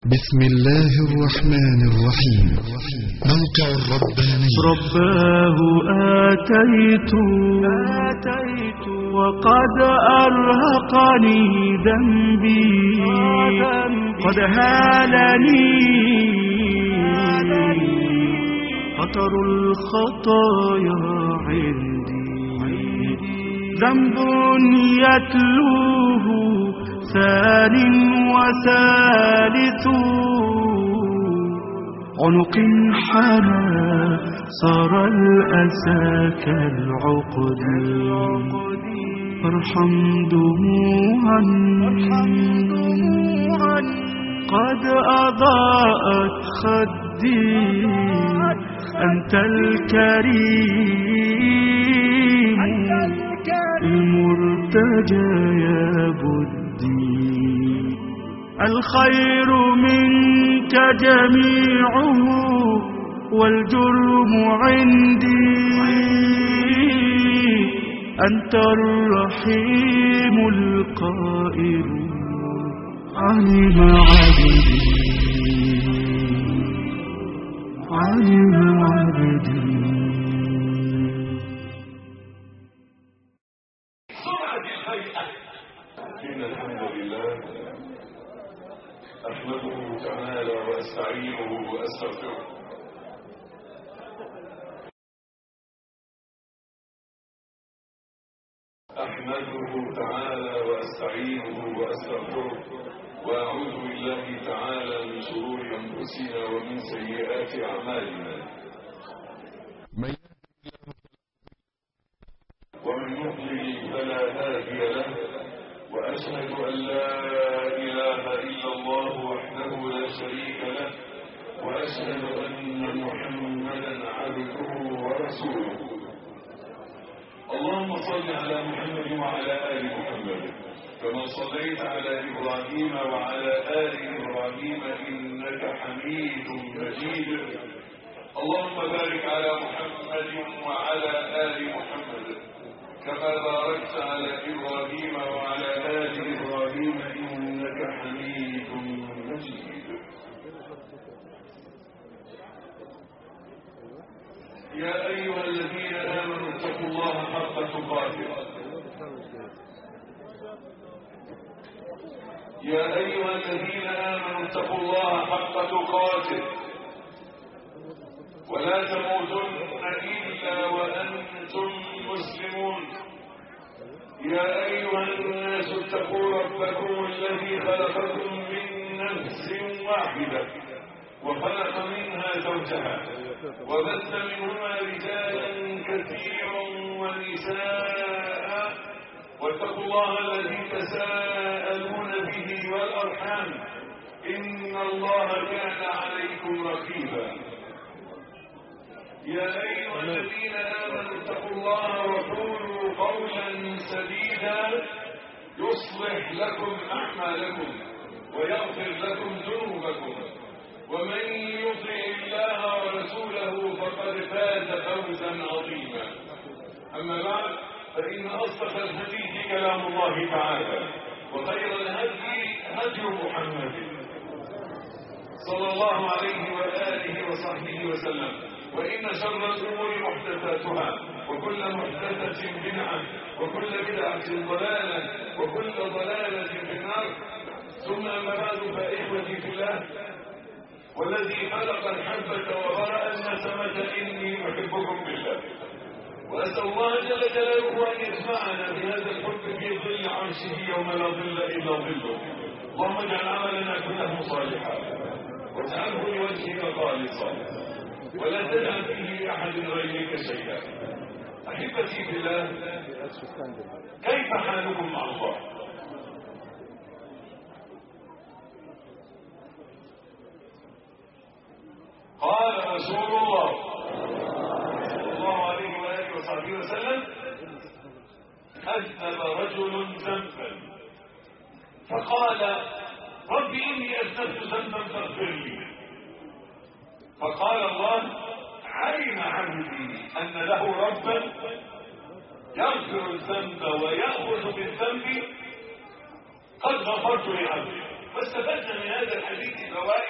بسم الله الرحمن الرحيم موقع الرباني رباه آتيت آتيت وقد أرهقني ذنبي قد هالني خطر الخطايا عندي ذنب يتلوه ثان وثالث عنق حنى صار الأسى كالعقد فارحم دموعا قد أضاءت خدي أنت الكريم المرتجى يا بدي الخير منك جميعه والجرم عندي أنت الرحيم القائل علم عبدي علم عبدي إن الحمد لله أحمده تعالى وأستعينه وأستغفره أحمده تعالى وأستعينه وأستغفره وأعوذ بالله تعالى من شرور أنفسنا ومن سيئات أعمالنا من ومن يضلل فلا هادي له واشهد ان لا اله الا الله وحده لا شريك له واشهد ان محمدا عبده ورسوله اللهم صل على محمد وعلى ال محمد كما صليت على ابراهيم وعلى ال ابراهيم انك حميد مجيد اللهم بارك على محمد وعلى ال محمد كما باركت على إبراهيم وعلى آل إبراهيم إنك حميد مجيد يا أيها الذين آمنوا اتقوا الله حق تقاته يا أيها الذين آمنوا اتقوا الله حق تقاته ولا تموتن إلا وأنتم مسلمون يا أيها الناس اتقوا ربكم الذي خلقكم من نفس واحدة وخلق منها زوجها وبث منهما رجالا كثيرا ونساء واتقوا الله الذي تساءلون به والأرحام إن الله كان عليكم رقيبا يا أيها الذين آمنوا اتقوا الله وقولوا قولا سديدا يصلح لكم أعمالكم ويغفر لكم ذنوبكم ومن يطع الله ورسوله فقد فاز فوزا عظيما أما بعد فإن أصدق الحديث كلام الله تعالى وخير الهدي هدي محمد صلى الله عليه وآله وصحبه وسلم وإن شر الأمور محدثاتها وكل محدثة بدعة وكل بدعة ضلالة وكل ضلالة في النار ثم أما بعد فإخوتي في الله والذي خلق الحبة وبرأ النسمة إني أحبكم بالله وأسأل الله جل جلاله أن يجمعنا بهذا الحب في ظل عرشه يوم لا ظل إلا ظله اللهم اجعل عملنا كله صالحا واجعله لوجهك خالصا ولا تجعل فيه أحد غيرك شيئا أحبتي في الله كيف حالكم مع الله قال رسول الله صلى الله عليه وآله وصحبه وسلم أذنب رجل ذنبا فقال رب إني أذنبت ذنبا فاغفر لي فقال الله علم عبدي أن له ربا يغفر الذنب ويأخذ بالذنب قد غفرت لعبدي واستفدنا من هذا الحديث فوائد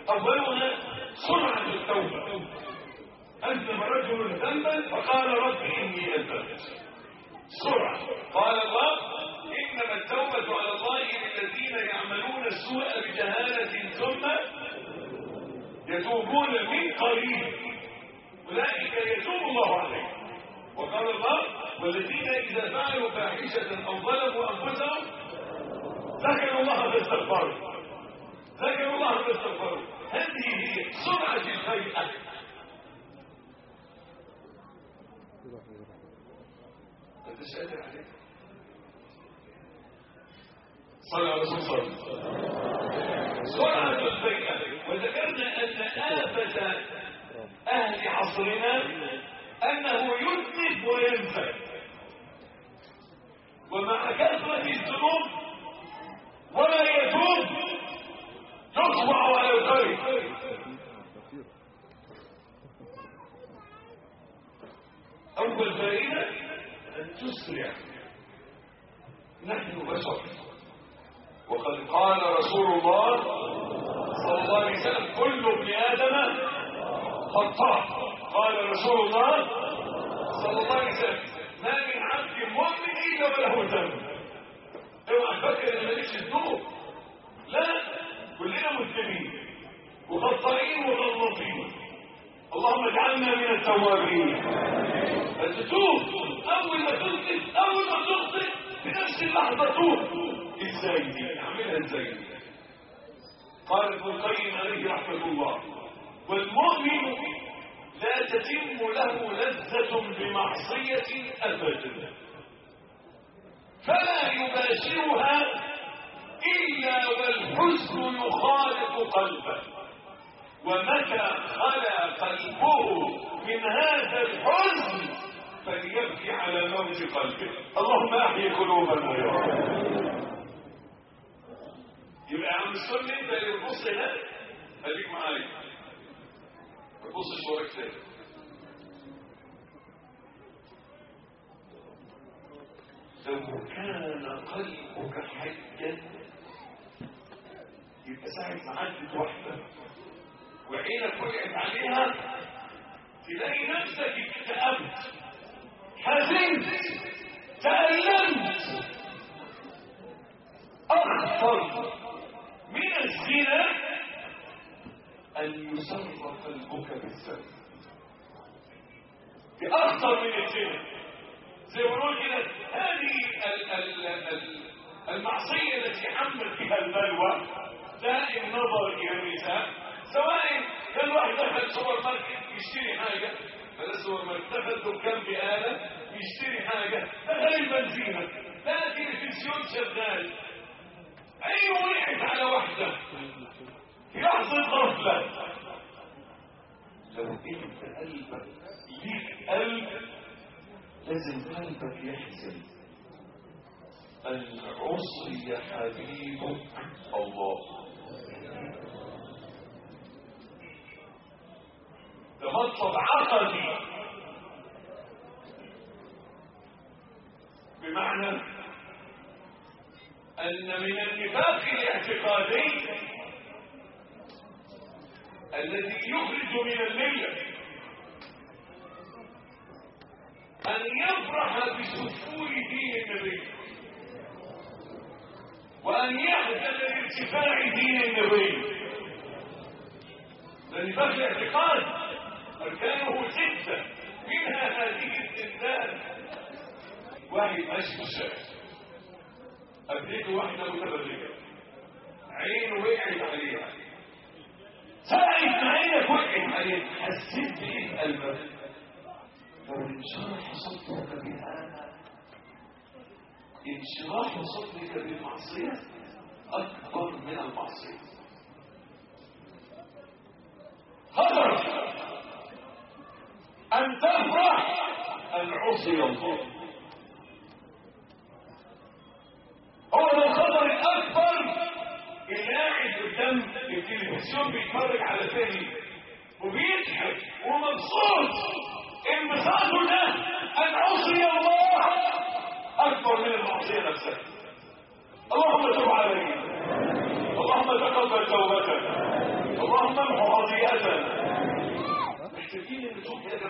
أولها سرعة التوبة أذنب رجل ذنبا فقال رب إني أذنبت سرعة قال الله إنما التوبة على الله للذين يعملون السوء بجهالة ثم يتوبون من قريب أولئك يتوب الله عليهم وقال الله والذين إذا فعلوا فاحشة أو ظلموا أنفسهم ذكروا الله فاستغفروا ذكروا الله فاستغفروا هذه هي سرعة الخيئة أنت شاهد عليك صلى على رسول صلى سرعة الخيئة وذكرنا أن آفة أهل عصرنا أنه يذنب وينسى ومع كثرة الذنوب ولا يتوب يطبع على الخير أول فائدة أن تسرع نحن بشر وقد قال رسول الله صلى الله عليه وسلم كل ابن آدم خطاء قال رسول الله صلى الله عليه وسلم ما من عبد مؤمن إلا وله ذنب اوعى تفكر ان ماليش الذنوب لا كلنا مسلمين وخطائين وغلطين اللهم اجعلنا من التوابين بس توب اول ما تخطئ اول ما تخطئ في نفس اللحظه توب ازاي دي اعملها ازاي قال ابن القيم عليه رحمه الله والمؤمن لا تتم له لذة بمعصية أبدا فلا يباشرها إلا والحزن يخالط قلبه ومتى خلا قلبه من هذا الحزن فليبكي على موت قلبه اللهم احيي قلوبنا يا رب يبقى يا عم السنة انت اللي تبص هنا خليك معايا ما تبصش وراك تاني لو كان قلبك حيا يبقى ساعة ما عدت واحدة وعينك وقعت عليها تلاقي نفسك اكتئبت حزنت تألمت أخطر من الزنا أن يسر قلبك بالذنب بأخطر من الزنا زي ما نقول كده هذه ال ال ال المعصية التي حمل فيها البلوى دائم نظر إلى النساء سواء كان واحد دخل سوبر ماركت يشتري حاجة فلا سوبر ماركت دخل دكان بآلة يشتري حاجة دخل البنزينة لا تلفزيون شغال عينه وقعت على واحدة في لحظة غفلة لو انت قلبك ليك قلب لازم قلبك يحزن أن عصي حبيبك الله ده مطلب عقدي بمعنى أن من النفاق الاعتقادي الذي يخرج من المله أن يفرح بسفور دين النبي وأن يحزن لارتفاع دين النبي لأن فخر الاعتقاد أركانه ستة منها هذه الإنسان واحد ماشي في الشارع قابلته واحدة متبرجة عينه وقعت عليها ساعة ما عينك وقعت عليها حسيت بإيه في قلبك لو انشرح صدرك بهذا انشراح صدرك بالمعصية أكبر من المعصية خطر أن تفرح أن عصي الله هو ده الخطر الأكبر اللي قاعد قدام التلفزيون بيتفرج على فيلم وبيضحك ومبسوط انبساطه ده ان عصي الله اكبر من المعصيه نفسها اللهم تب علينا اللهم تقبل توبتنا اللهم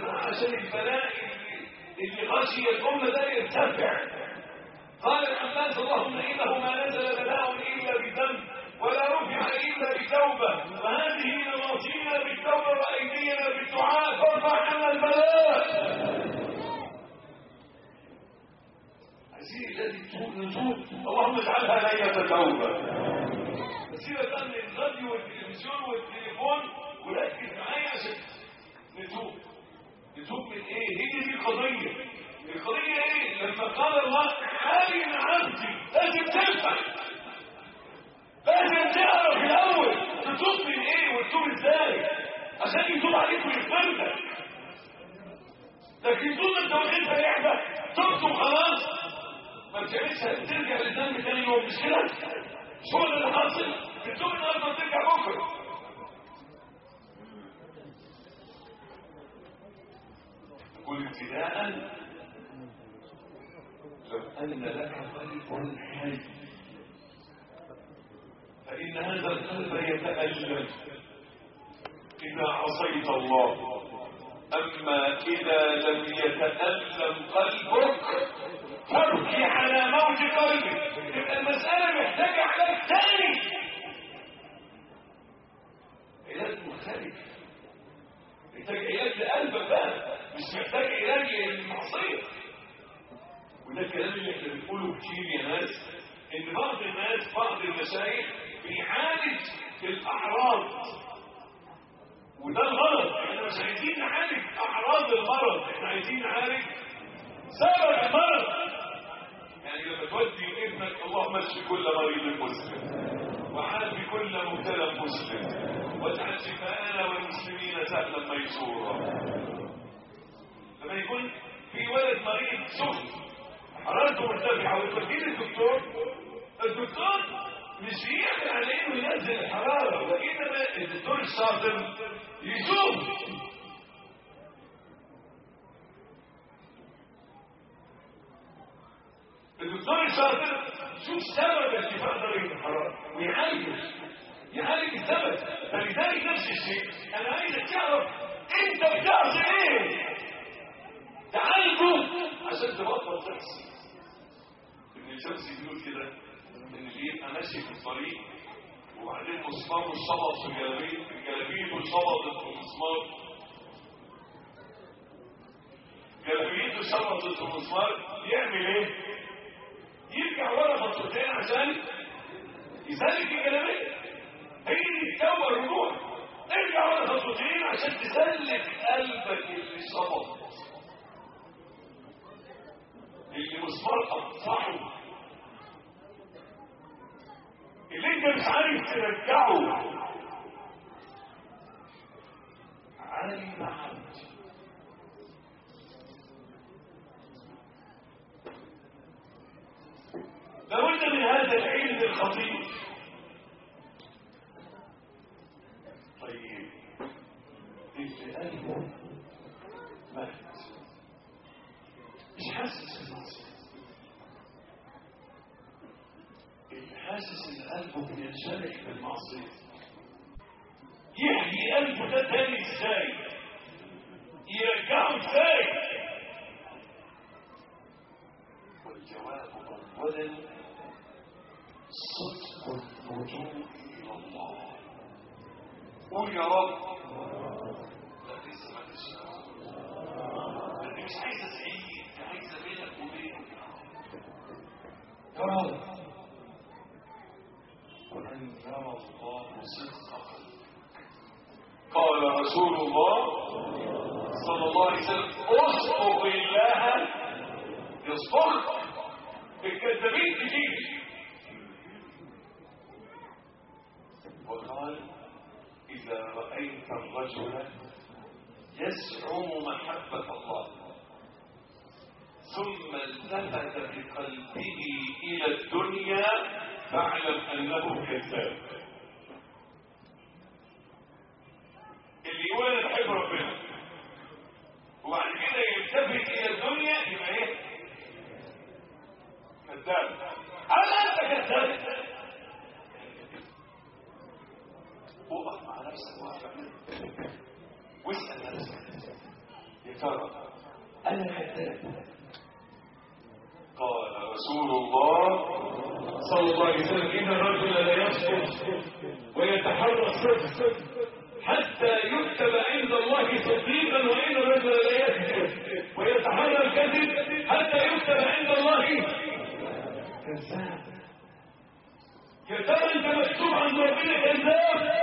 جماعة عشان البلاء اللي, اللي غشي الأمة ده يرتفع قال العباس اللهم إنه ما نزل بلاء إلا بذنب ولا رفع إلا بتوبة وهذه نواصينا بالتوبة وأيدينا بالدعاء فارفع عنا البلاء عزيزي الذي تتوب نتوب اللهم اجعلها ليلة توبة سيبك من الراديو والتلفزيون والتليفون وركز معايا عشان نتوب نتوب من ايه هي دي القضية القضية ايه لما قال الله حالي عبدي لازم تنفع لازم تعرف الاول تتوب من ايه وتتوب ازاي عشان يتوب عليك ويغفر لك لكن طول ما انت واخدها لعبه تبت وخلاص ما بتعملش ترجع للذنب تاني يوم مش كده مش هو ده اللي حاصل بتتوب النهارده وترجع بكره قل ابتداء لو ان لك قلب حي فان هذا القلب يتالم اذا عصيت الله اما اذا لم يتالم قلبك تبكي على موت قلبك يبقى المساله محتاجه علاج ثاني علاج مختلف محتاج علاج لقلبك بقى مش محتاج علاج للمعصيه وده الكلام اللي احنا بنقوله كتير يا ناس ان بعض الناس بعض المشايخ بيعالج الاعراض وده الغلط احنا مش عايزين نعالج اعراض المرض احنا عايزين نعالج سبب المرض يعني لما تودي ابنك اللهم اشف كل مريض مسلم وعاف كل مبتلى مسلم واجعل شفاءنا والمسلمين سهلا ميسورا لما يكون في ولد مريض سخن حرارته مرتفعه وتوديه للدكتور الدكتور مش بيعمل على انه ينزل الحراره وانما الدكتور الشاطر يشوف الدكتور الشاطر شوف سبب ارتفاع درجه الحراره ويعالجه يعالج السبب فلذلك نفس الشيء انا عايزك تعرف انت بتعصي ايه تعالجه عشان تبطل تحصي ابن الشمس بيقول كده ان اللي يبقى ماشي في الطريق وبعدين مسمار شبط في جلابيه جلابيته شبطت في مسمار جلابيته شبطت في مسمار يعمل ايه؟ يرجع ورا خطوتين عشان يسلك الجلابيه هي دي التوبه الرجوع ارجع ورا خطوتين عشان تسلك قلبك اللي شبط اللي مسمار قطعه اللي انت مش عارف ترجعه علم عبد لابد من هذا العلم الخطير طيب اللي قلبه مات مش حاسس بالمعصيه اللي حاسس ان قلبه بينشرح بالمعصيه يحيي قلبه ده تاني ازاي يرجعه ازاي والجواب اولا صدق الرجوع الى الله قول يا رب لا لسه ما تشتغل انا مش عايز اسعيد عايز بينك وبينك يا رب وأن يرى الله صدقك قال رسول الله صلى الله عليه وسلم اصدق الله يصدق الكذابين كتير وقال إذا رأيت الرجل يزعم محبة الله ثم التفت بقلبه إلى الدنيا فاعلم أنه كذاب اللي يقول أنا بحب ربنا وبعد كده يلتفت إلى الدنيا يبقى إيه؟ كذاب هل أنت كذاب؟ وقف مع نفسك وقف واسأل نفسك يا ترى انا كذاب قال رسول الله صلى الله عليه وسلم ان الرجل لا يصدق ويتحرى الصدق حتى يكتب عند الله صديقا وان الرجل لا يكذب ويتحرى الكذب حتى يكتب عند الله كذاب يا ترى انت مكتوب عند ربنا كذاب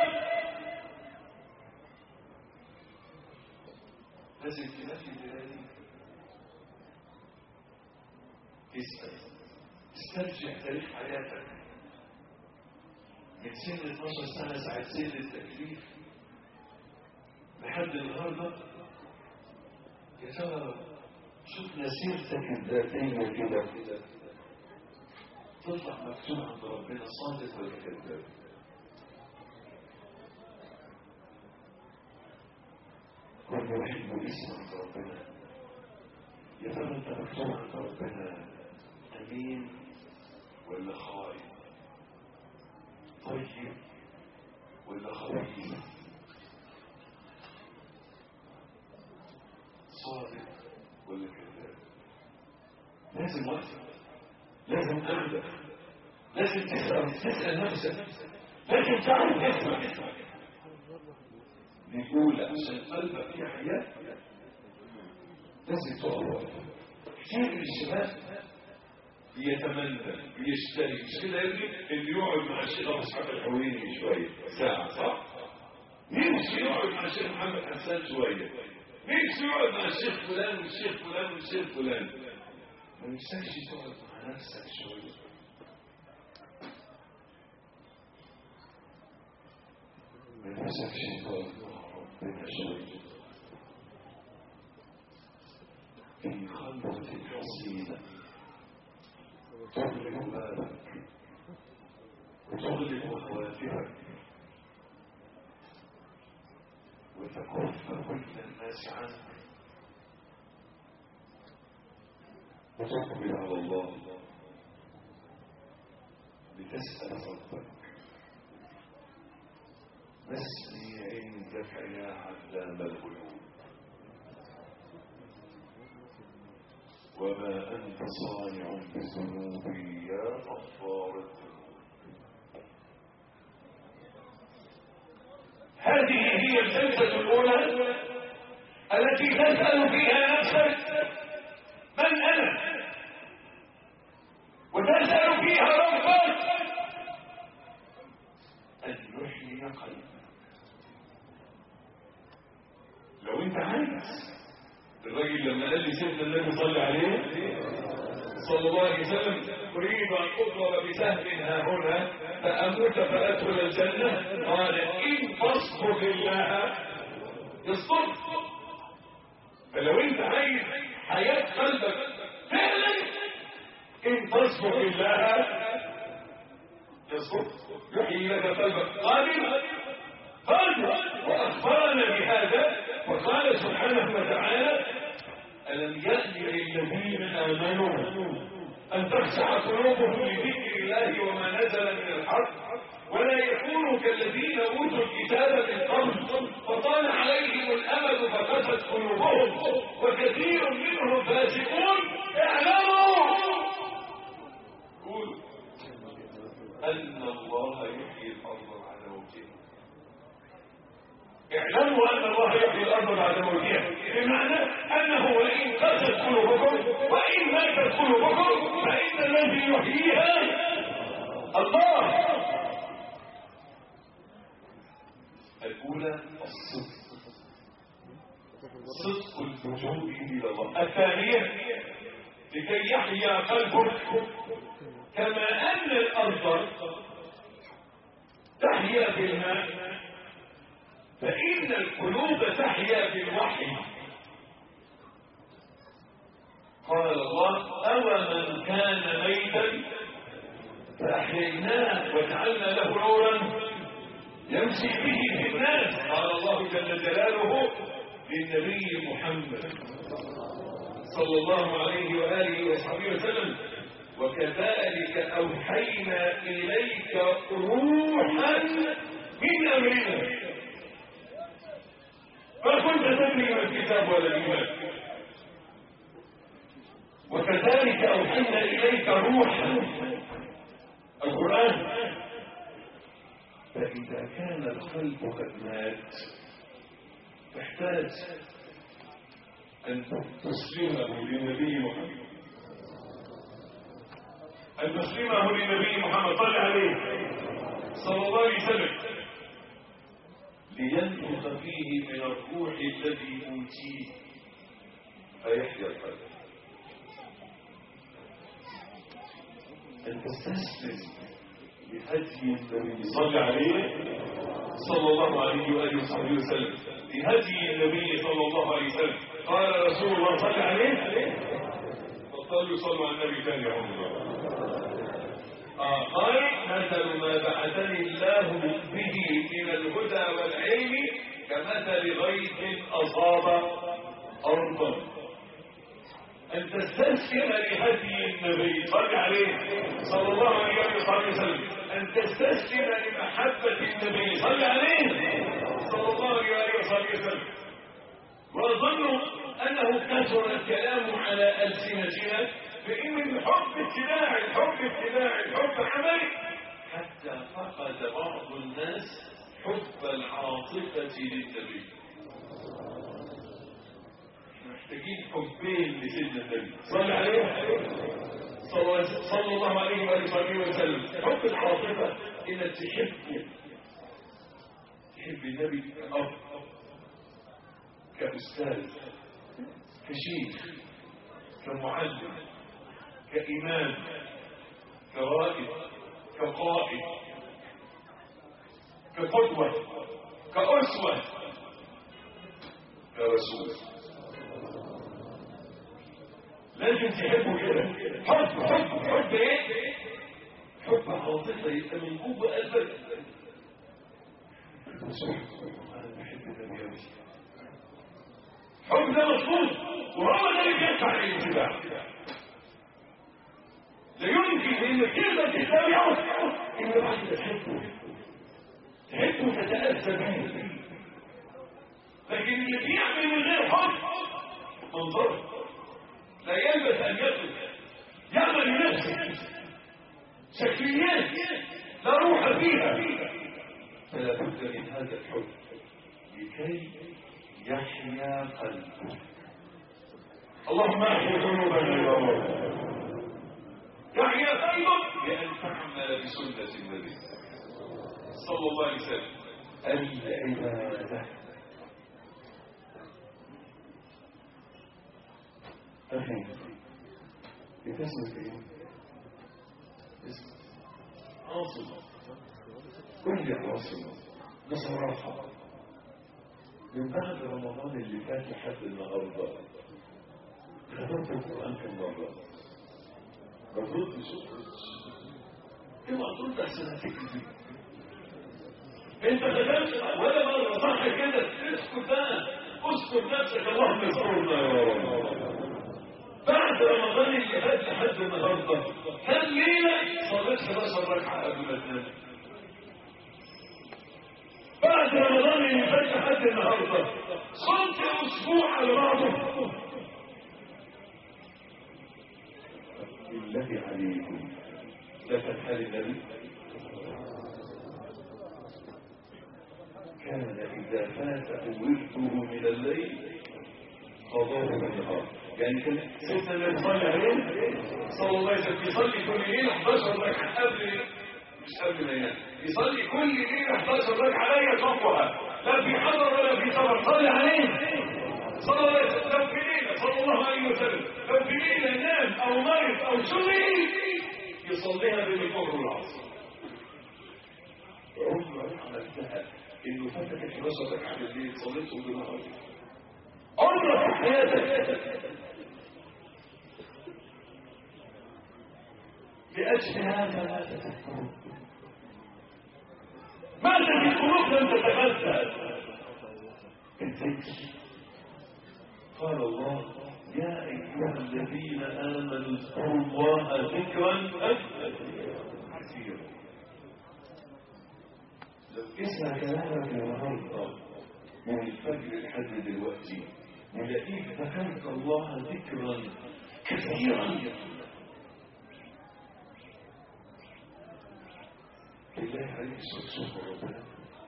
لازم تنفي بلادي اسأل استرجع تاريخ حياتك من سن 12 سنة ساعة سن التكليف لحد النهاردة يا ترى شفنا سيرتك الذاتية كده تطلع مكتوب عند ربنا صادق ولا كذاب كل يحب اسم عند ربنا يا ترى انت مكتوب عند ربنا امين ولا خائن طيب ولا خبيث صادق ولا كذاب لازم وقتك لازم تغلب لازم تسأل تسأل نفسك لازم تعرف اسمك نقول عشان قلبك في حياة لازم تقرب كثير من الشباب بيتمنى بيشتري مش كده يا ابني اللي يقعد مع الشيخ ابو اسحاق الحويني شويه ساعه صح؟ نمشي يقعد مع الشيخ محمد حسان شويه نمشي يقعد مع الشيخ فلان والشيخ فلان والشيخ فلان ما نفسكش تقعد مع نفسك شويه ما نفسكش تقعد مع ربنا شويه في خلوة حصينة تغلق بابك وتغلق هواتفك وتكف كل الناس عنك وتقبل على الله لتسأل ربك مسني عندك يا علام الغيوب وما أنت صانع بذنوبي يا غفار الذنوب هذه هي الجلسة الأولى التي تسأل فيها نفسك من أنا وتسأل فيها ربك أن يحيي قلبك لو أنت عايز الراجل لما قال لي سيدنا النبي صلى عليه صلى الله عليه وسلم اريد ان اضرب بسهم ها هنا فاموت فادخل الجنه قال ان تصبر الله يصبر فلو انت عايز حياه قلبك فعلا ان تصبر الله يصبر يحيي لك قلبك قادر قادر واخبرنا بهذا وقال سبحانه وتعالى ألم يأن للذين آمنوا أن تخشع قلوبهم لذكر الله وما نزل من الحق ولا يكونوا كالذين أوتوا الكتاب من قبل فطال عليهم الأمد فقست قلوبهم وكثير منهم فاسقون اعلموا قولوا أن الله يحيي الأرض على موتها اعلموا ان الله يحيي الارض بعد موتها بمعنى انه وان قست قلوبكم وان ماتت قلوبكم فان الذي يحييها الله الاولى الصدق صدق اللجوء الى الله الثانيه لكي يحيا قلبك كما ان الارض تحيا بالماء فإن القلوب تحيا بالوحي قال الله أو من كان ميتا فأحييناه وجعلنا له نورا يمشي به في الناس قال الله جل جلاله للنبي محمد صلى الله عليه وآله وصحبه وسلم وكذلك أوحينا إليك روحا من أمرنا ما كنت تدري ما الكتاب ولا الإيمان وكذلك أوحينا إليك روحا القرآن فإذا كان القلب قد مات تحتاج أن تسلمه للنبي محمد أن تسلمه للنبي محمد صلى عليه صلى الله عليه وسلم لينفخ فيه من الروح الذي أوتيه فيحيا القلب أن تستسلم لهدي النبي صلى عليه صلى الله عليه وآله وصحبه وسلم لهدي النبي صلى الله عليه وسلم قال رسول الله صلى عليه بطلوا صلوا على النبي ثاني يا الله آه قال مثل ما بعثني الله به من الهدى والعلم كمثل غيث أصاب أرضا أن تستسلم لهدي النبي صلى عليه صلى الله عليه وسلم أن تستسلم لمحبة النبي صلى عليه صلى الله عليه وسلم وأظن أنه كثر الكلام على ألسنتنا فإن الحب ابتداع الحب ابتداع الحب عمل حتى فقد بعض الناس حب العاطفة للنبي محتاجين حبين لسيدنا النبي صلى عليه صلى صلى الله عليه وآله وسلم حب العاطفة إنك تحبه تحب النبي كأب كأستاذ كشيخ كمعلم كإمام كرائد كقائد كقدوة كأسوة كرسول لازم تحبه كده حب حب حب ايه حب عاطفه يبقى من جوه قلبك انا بحب النبي قوي حب ده مطلوب وهو ده اللي بيدفع الانتباه لا يمكن انك تقدر تتبعه الا بعد ما تحبه تحبه تتاذى به لكن اللي بيعمل من غير حب منظره لا يلبس ان يطلب يعمل لنفسه شكليات لا روح فيها فلا بد من هذا الحب لكي يحيا قلبه اللهم احيا قلوبنا يا رب يحيا قلبك بان تعمل بسنه النبي صلى الله عليه وسلم العباده أخي بتسمك إيه؟ اسم عاصمة كل عاصمة بصراحة من بعد رمضان اللي فات لحد النهارده ختمت القرآن كم مرة؟ ما تردش اوعى ترد احسن هتكذب انت ختمت ولا مرة صح كده اسكت بقى اسكت نفسك اللهم يسترنا يا رب بعد رمضان اللي فات لحد النهارده كم ليله صليت 11 ركعه قبل ما تنام بعد رمضان اللي فات لحد النهارده صمت اسبوع على بعضه بالله عليكم ده كان حال النبي كان اذا فاته ورده من الليل قضاه بالنهار يعني كان سيدنا النبي صلى عليه صلى الله عليه وسلم يصلي كل ليله 11 ركعه قبل مش قبل ما ينام يصلي كل ليله 11 ركعه لا يطلقها لا في حضر ولا في سفر صلي عليه صلى الله عليه وسلم لو في ليله صلى الله عليه وسلم لو في ليله نام او مرض او شغل يصليها بين الظهر والعصر عمرك عملتها انه فاتك 11 ركعه بالليل صليتهم بالنهار عمرك في حياتك لأجل هذا لا تتذكرون ماذا في القلوب لم تتغذى الذكر قال الله يا أيها الذين آمنوا اذكروا الله ذكرا كثيرا لو اسمع كلامك النهارده من الفجر لحد دلوقتي ولقيت ذكرت الله ذكرا كثيرا صوت ربنا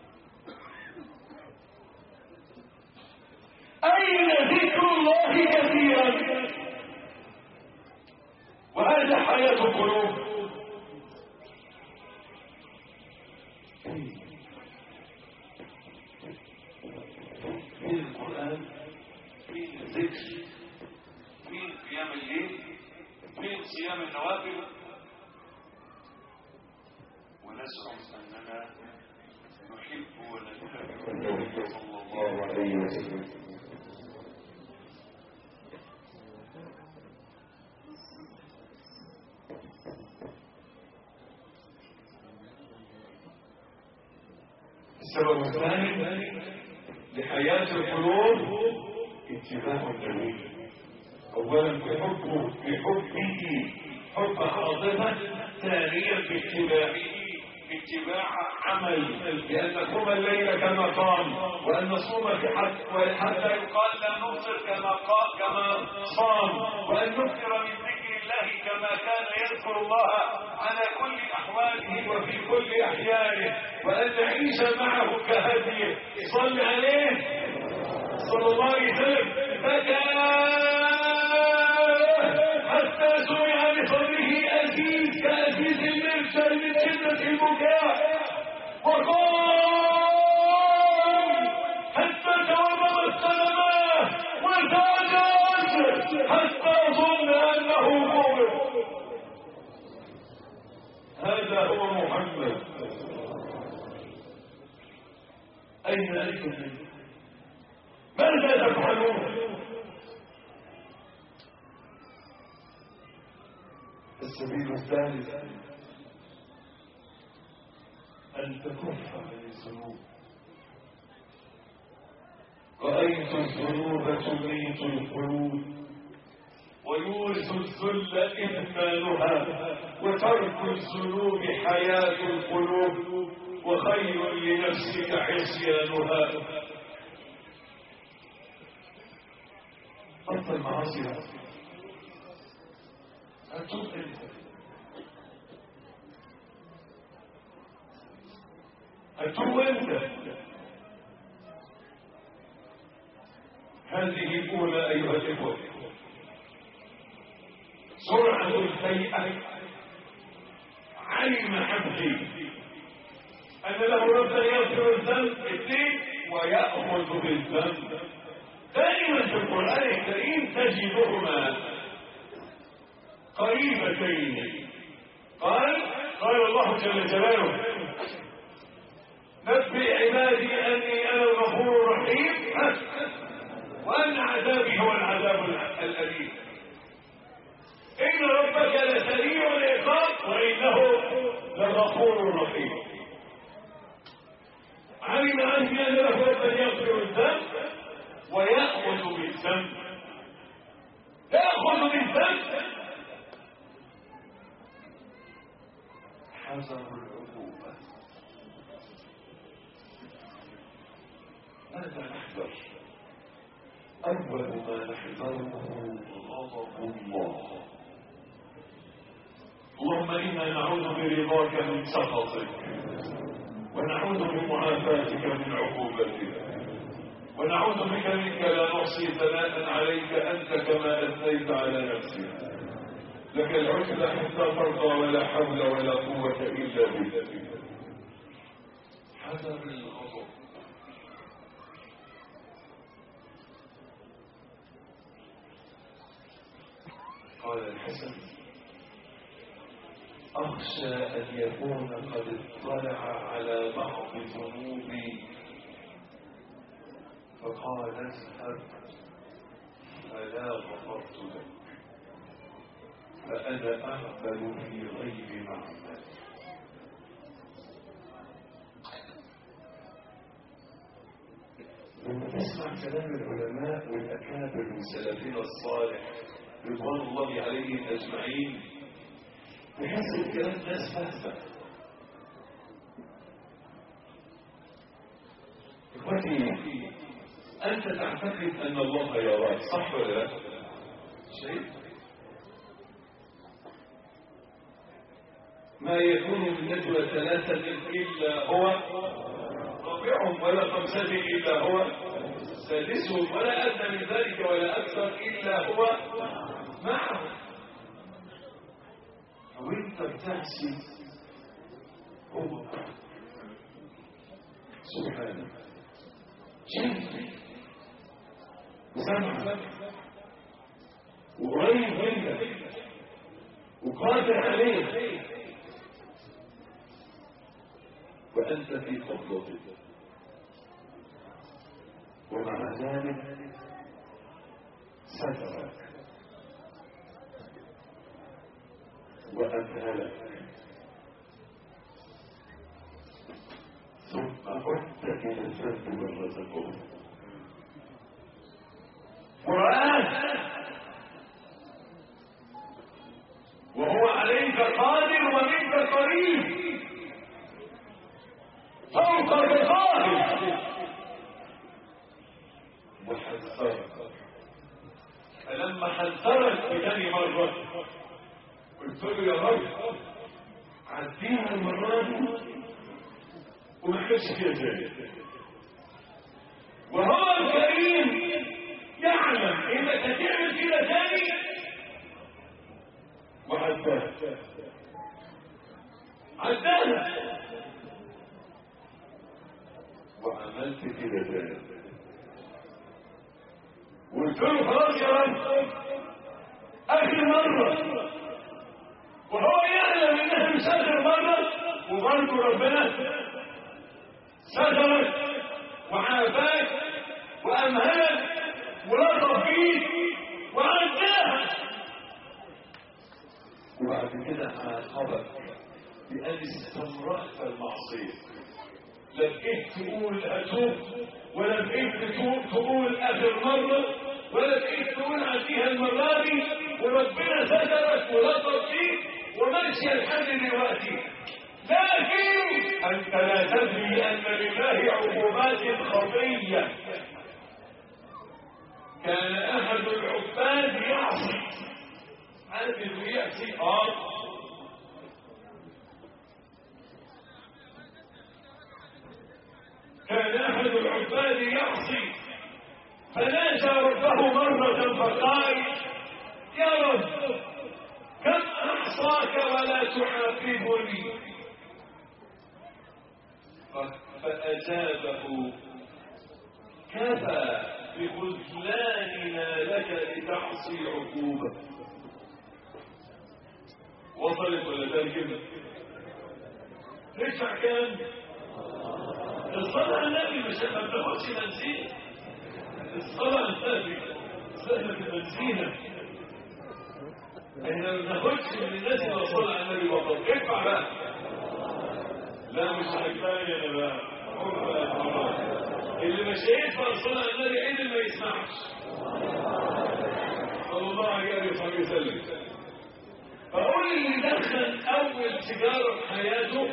أين ذكر الله كثيرا وهذا حياة القلوب في القرآن في الذكر في قيام الليل في صيام النوافل ونزعم أننا نحب ونتبع النبي صلى الله عليه وسلم السبب الثاني لحياة القلوب اتباع النبي اولا بحبه بحبه حب عاطفه ثانيا باتباعه اتباع عمل لان نقوم الليل كما قام وان نصوم في حد وحتى يقال لا نفطر كما قام كما صام وان نكثر من ذكر الله كما كان يذكر الله على كل احواله وفي كل احيانه وان نعيش معه كهديه صل عليه صلى الله عليه وسلم فكان حتى سمع بصدره أزيز كأزيز المرسل من شدة البكاء وقال حتى تورمت قدماه وتعجز حتى ظن أنه قبر هذا هو محمد أين أنتم ماذا تفعلون السبيل الثالث أن تكف عن الذنوب رأيت الذنوب تميت القلوب ويورث الذل إثمانها وترك الذنوب حياة القلوب وخير لنفسك عصيانها بطل معاصي هتوب انت هتوب انت هذه اولى ايها الاخوه سرعه الهيئه علم عبدي ان له ربا يغفر الذنب اثنين وياخذ بالذنب دائما في القران الكريم تجدهما قريبتين قال قال الله جل جلاله نبئ عبادي اني انا الغفور الرحيم وان عذابي هو العذاب الاليم ان ربك لسريع العقاب وانه لغفور رحيم علم اني ان له ربا يغفر الذنب وياخذ بالذنب ياخذ بالذنب حذر العقوبة ماذا نحذر أول ما نحذره غضب الله اللهم إنا نعوذ برضاك من سخطك ونعوذ بمعافاتك من عقوبتك ونعوذ بك منك لا نحصي ثناء عليك أنت كما أثنيت على نفسك لك العزلة حتى ترضى ولا حول ولا قوة إلا بك حذر الغضب قال الحسن أخشى أن يكون قد اطلع على بعض ذنوبي فقال اذهب فلا غفرت لك فأنا أعمل في غير معمل لما تسمع كلام العلماء والأكابر والسلفين الصالح رضوان الله عليهم أجمعين تحس الكلام ناس فاهمة إخوتي أنت تعتقد أن الله يراك صح ولا لا؟ شيء ما يكون من نجوى ثلاثة إلا هو رابعهم ولا خمسة إلا هو سادسهم ولا أدنى من ذلك ولا أكثر إلا هو معهم وانت بتحسي هو سبحانه شايف سمع وقريب منك وقادر عليه وأنت في قبضته ومع ذلك سترك وأذهلك ثم عدت إلى الفرد والرزقه ورآه وهو عليك قادر ومنك قريب فوق الرقاب وحذرك فلما حذرك بثاني مرة قلت له يا رب عديها المرة دي وما كانش فيها ذلك وهو الكريم يعلم انك هتعمل كده تاني وعداها عداها وعملت كده تاني قلت له خلاص يا رب اخر مره وهو يعلم انها مش اخر مره وبرضه ربنا سترك وعافاك وامهلك ولطف فيك وعداها وبعد كده عاقبك بان استمرأت المعصيه لا بقيت تقول اتوب ولا بقيت تقول تقول اخر مره ولا بقيت تقول عديها المره دي وربنا سترك ولطف فيك وماشي لحد دلوقتي لكن انت لا تدري ان لله عقوبات خطيه كان احد العباد يعصي عارف انه يعصي اه كان احد العباد يعصي فنادى ربه مرة فقال يا رب كم احصاك ولا تعاقبني فاجابه كفى بخذلاننا لك لتعصي عقوبة وصلت ولا ترجمة تدفع كام الصلاة على النبي مش ما بتاخدش بنزين الصلاة على النبي سهلة البنزينة احنا ما بناخدش من الناس اللي صلى على النبي فقط ادفع بقى لا مش عجباني انا بقى حر بقى حرام. اللي مش هيدفع الصلاة على النبي عيد اللي ما يسمعش صلى الله عليه وسلم فقول اللي دخل اول سيجاره في حياته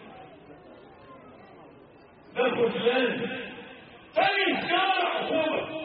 ده خذلان ثاني سيجاره عقوبه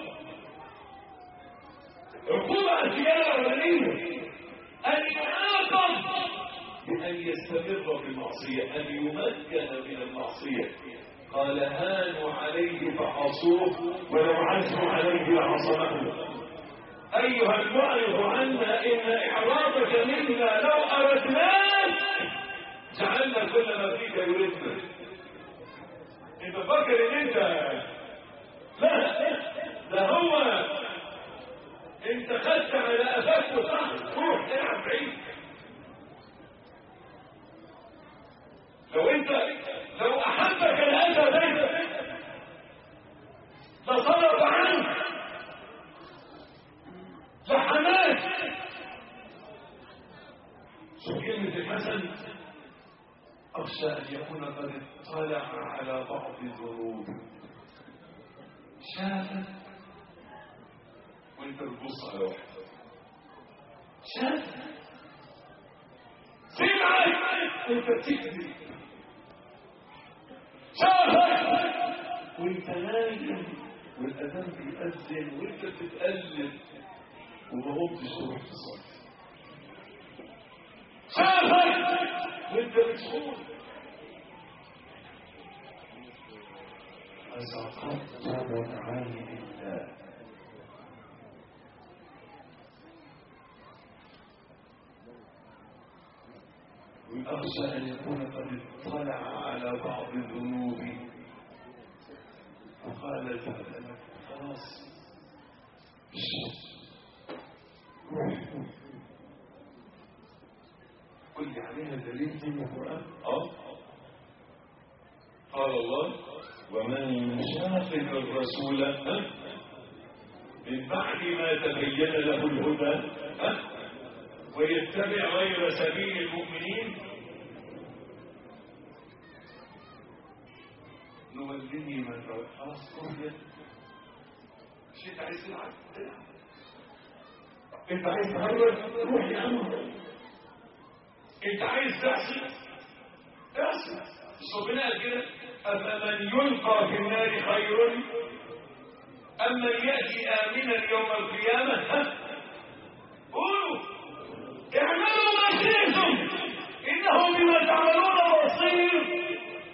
عقوبه على السيجاره الاولانيه ان يعاقب بان يستمر في المعصيه ان يمكن من المعصيه قال هانوا عليه فعصوه ولو عزوا عليه لعصمه أيها المعرض عنا إن إعراضك منا لو أردناك جعلنا كل ما فيك يردنا أنت فكر إن أنت لا ده هو أنت خدت على أفاك وصح روح العب بعيد لو أنت لو أحبك الأذى بيتك لصرف عنك لحماس شوف كلمة الحسن أخشى أن يكون قد اطلع على بعض الذنوب شافك وانت بتبص على واحد شافك سمعك وانت بتكذب شافك وانت نايم والاذان بيأذن وانت بتتقلب وما قمتش تروح تصلي شافك وانت مشغول فسقطت منعم الله وأخشى أن يكون قد اطلع على بعض الذنوب فقال الفتى خلاص روح قل لي عليها دليل من القرآن اه قال الله ومن يشاقق الرسول ها؟ من بعد ما تبين له الهدى ها؟ ويتبع غير سبيل المؤمنين نوليه من روى خلاص كفر مش انت عايز تلعب تلعب انت عايز تهرب روح يا عم انت عايز تعصي اعصي مش ربنا قال كده افمن يلقى في النار خير ام من ياتي امنا يوم القيامه ها قولوا اعملوا ما شئتم انه بما تعملون بصير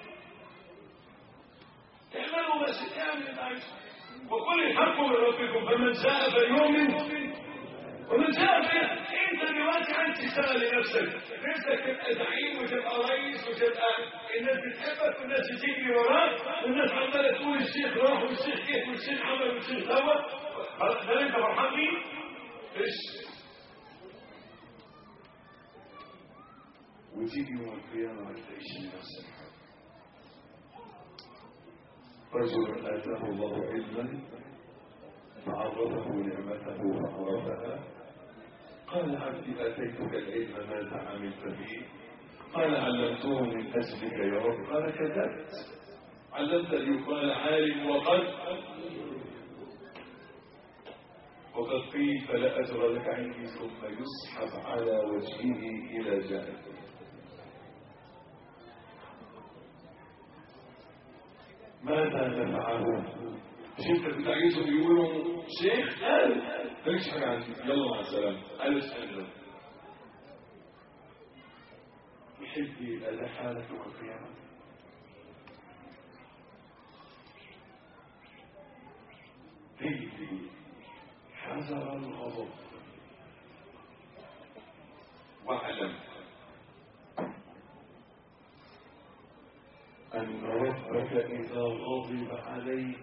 اعملوا ما شئتم اعمل اللي عايزه وقل الحق من ربكم فمن شاء فليؤمن ومن شاء فليؤمن انت دلوقتي عايز تشتغل لنفسك نفسك تبقى زعيم وتبقى رئيس وتبقى الناس بتحبك والناس بتجري وراك والناس عماله تقول الشيخ راح والشيخ جه والشيخ عمل والشيخ سوى خلاص ده انت فرحان بيه؟ ايش وتيجي يوم القيامة ما تلاقيش لنفسك حاجة رجل آتاه الله علما فعرفه نعمته فعرفها قال عبدي آتيتك العلم ماذا عملت به قال علمته من أجلك يا رب قال كذبت علمت ليقال عالم وقد وقد قيل فلا أجر لك عندي ثم يسحب على وجهه إلى جهنم ماذا نفعه مش انت كنت عايزهم يقولوا شيخ قال مالكش حاجه عندي يلا مع السلامه قال اسال يحب يبقى ده حالك يوم القيامه هي حذر الغضب واعلم أن ربك إذا غضب عليك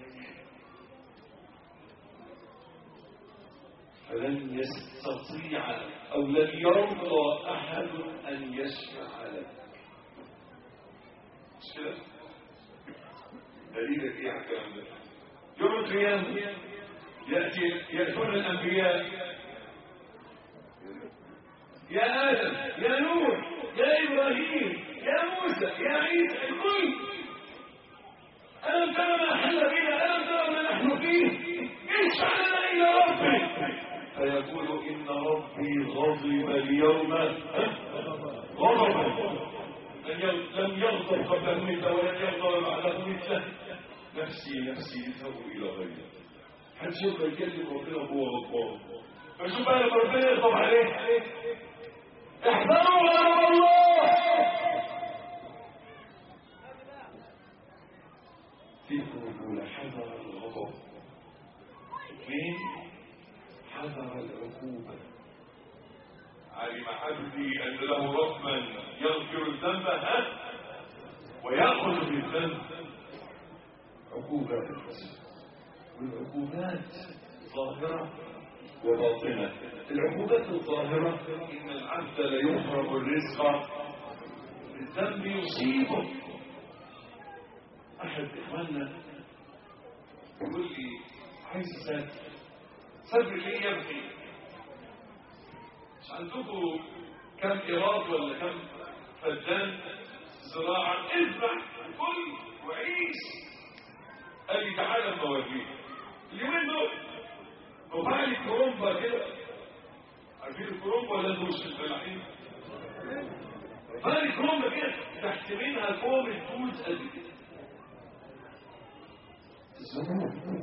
فلن يستطيع أو لن يرضى أحد أن يشفع لك مش كده؟ دليلك إيه على الكلام ده؟ يوم القيامة يأتي يأتون الأنبياء يا آدم يا نوح يا إبراهيم يا موسى يا عيسى الكل ألم ترى ما حل بنا ألم ترى ما نحن فيه اشفع لنا إلى ربك فيقول إن ربي غضب اليوم غضبا لم يغضب قبل مثله ولن يغضب بعده مثله نفسي نفسي اذهبوا إلى غيره هتشوف يكلم ربنا وهو غضبان فشوف بقى لما ربنا يغضب عليه احذروا غضب الله فيكم الأولى حذر الغضب اثنين حذر العقوبة علم عبدي أن له ربا يغفر الذنب ها ويأخذ بالذنب عقوبات والعقوبات ظاهرة وباطنة العقوبات الظاهرة إن العبد لا يحرم الرزق الذنب يصيبه أحد إخواننا يقول لي عايز أسافر سافر ليه يا ابني مش عندكم كم إيراد ولا كم فدان زراعة اذبح كل وعيش قال لي تعالى اما اوريك اليومين دول وبعد الكرومبا كده عارفين الكرومبا ولا انتوا مش الفلاحين؟ بعد الكرومبا كده تحت منها كوم التوت قد كده الذنوب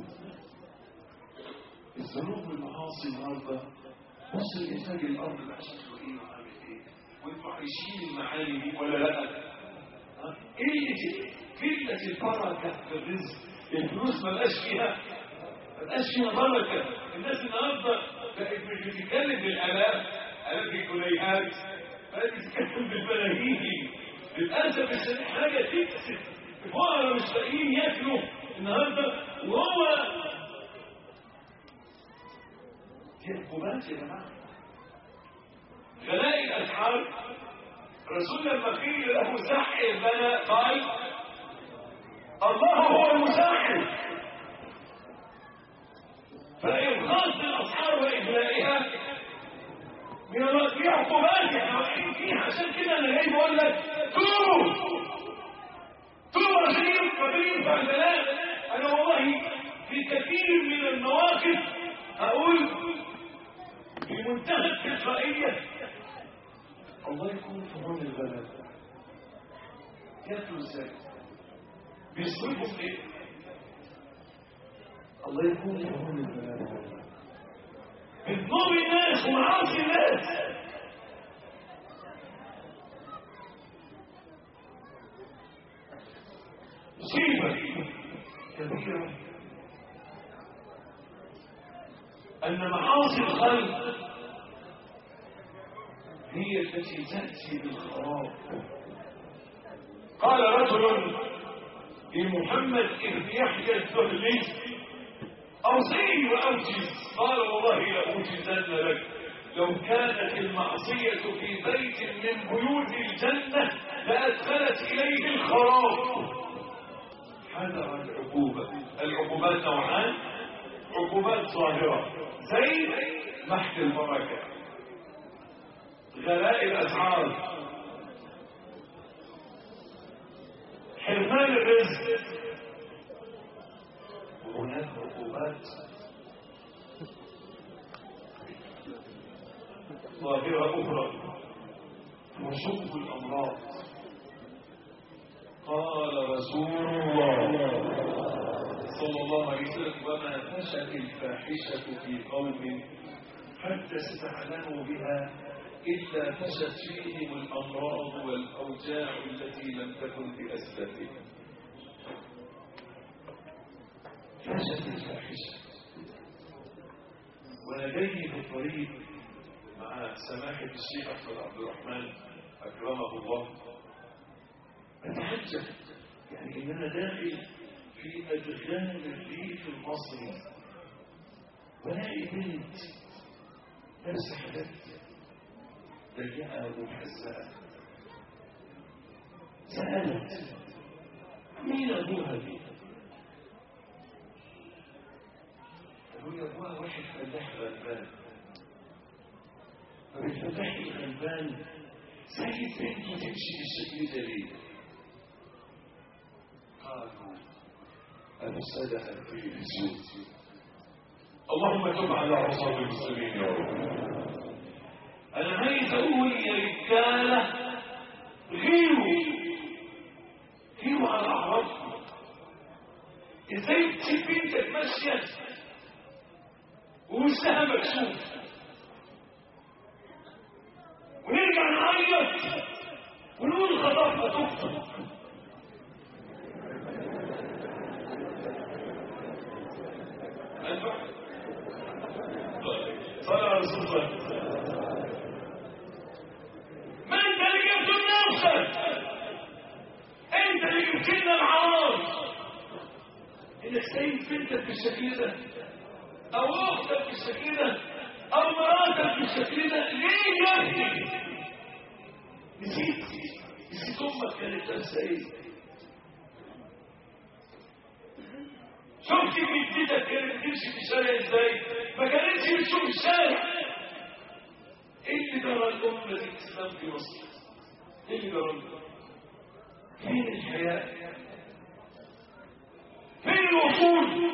الذنوب والمعاصي النهارده بص الانسان الارض بقى شكله ايه وعامل ايه وانتوا عايشين المعاني دي ولا لا ها؟ قله قله البركه في الرزق الفلوس ما بقاش فيها ما بقاش فيها بركه الناس النهارده بقت مش بتتكلم بالالاف الاف الجنيهات بقت بتتكلم بالملايين للاسف الشديد حاجه تكسب الفقراء مش لاقيين ياكلوا النهارده وهو دي عقوبات يا جماعه غلاء الاسعار الرسول لما قيل له سحر لنا قال الله هو المساحر فإبغاض الأسعار وإغلائها من الله في عقوبات احنا واقعين فيها عشان كده أنا جاي بقول لك توبوا توبوا عشان ينفع ينفع البلاء أنا والله في كثير من المواقف أقول بمنتهى التلقائية الله يكون في عون البلد ياكلوا ازاي بيصرفوا في ايه الله يكون في عون البلد بتنوب الناس ومعاصي الناس مصيبة كبيرة أن معاصي الخلق هي التي تأتي بالخراب قال رجل لمحمد بن يحيى الذهلي أوصيني وأوجز قال والله لأوجزن لك لو كانت المعصية في بيت من بيوت الجنة لأدخلت إليه الخراب حذر العقوبة العقوبات نوعان عقوبات ظاهرة زي محك البركة غلاء الأسعار حرمان الرزق وهناك عقوبات ظاهرة أخرى وشوف الأمراض قال رسول الله صلى الله عليه وسلم وما فشت الفاحشة في قوم حتى استعلنوا بها إلا فشت فيهم الأمراض والأوجاع التي لم تكن بأسبابهم فشت الفاحشة وأنا جاي في الطريق مع سماحة الشيخ أحمد عبد الرحمن أكرمه الله أتحجب يعني إن أنا داخل في أدغال الريف المصري ولاقي بنت لابسة حاجات ضيقة ومحزقة سألت مين أبوها دي؟ قالوا لي أبوها واحد فلاح غلبان طب الفلاح الغلبان سايب بنته تمشي بالشكل ده ليه؟ قالوا أفسدها التلفزيون اللهم تب على عصام المسلمين يا رب انا عايز اقول يا رجاله غيروا غيروا على اعراضكم ازاي تسيب بنتك ماشيه ووشها مكشوف ونرجع نعيط ونقول خطفها تخطف صلى على رسول الله ما انت اللي جبت نفسك انت اللي جبت لنا العوار انك سايب بنتك بالشكل ده او اختك بالشكل ده او مراتك بالشكل ده ليه يا ابني نسيت نسيت امك كانت لابسه ايه شفت جدتك كانت بتمشي في الشارع ازاي ما كانتش بتشوف الشارع ايه اللي جرى الامه دي الاسلام في مصر ايه اللي جرى لها؟ فين الحياء فين الوصول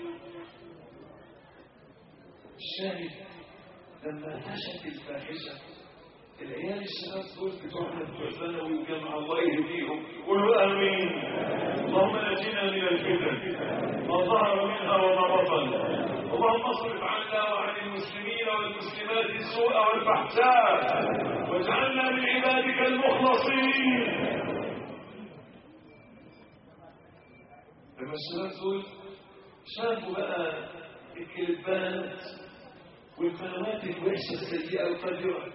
الشاهد لما فشت الفاحشه العيال الشباب دول بتوعنا بتوع ثانوي وجامعه الله يهديهم قولوا امين اللهم نجنا من الفتن ما ظهر منها وما بطن اللهم اصرف عنا وعن المسلمين والمسلمات السوء والفحشاء واجعلنا من عبادك المخلصين لما الشباب دول شافوا بقى الكليبات والقنوات الوحشه السيئه القذره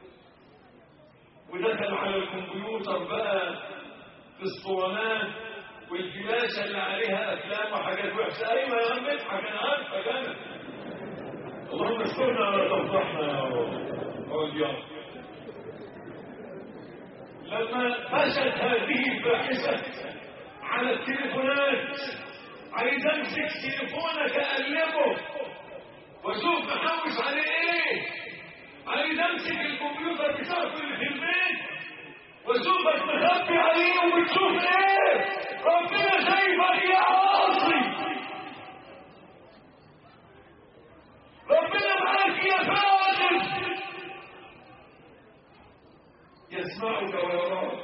ودخلوا على الكمبيوتر بقى في اسطوانات والفلاشة اللي عليها أفلام وحاجات وحشة أيوة يا عم اضحك أنا عارفك أنا اللهم استرنا ولا تفضحنا يا رب قول يا رب لما فشت هذه الفاحشة على التليفونات عايز امسك تليفونك اقلبه واشوف محوش عليه ايه عايز امسك الكمبيوتر بتاعته اللي في البيت واشوفك مخبي عليه وبتشوف ايه ربنا شايفك يا عاصي ربنا معاك يا فاجر يسمعك ويراك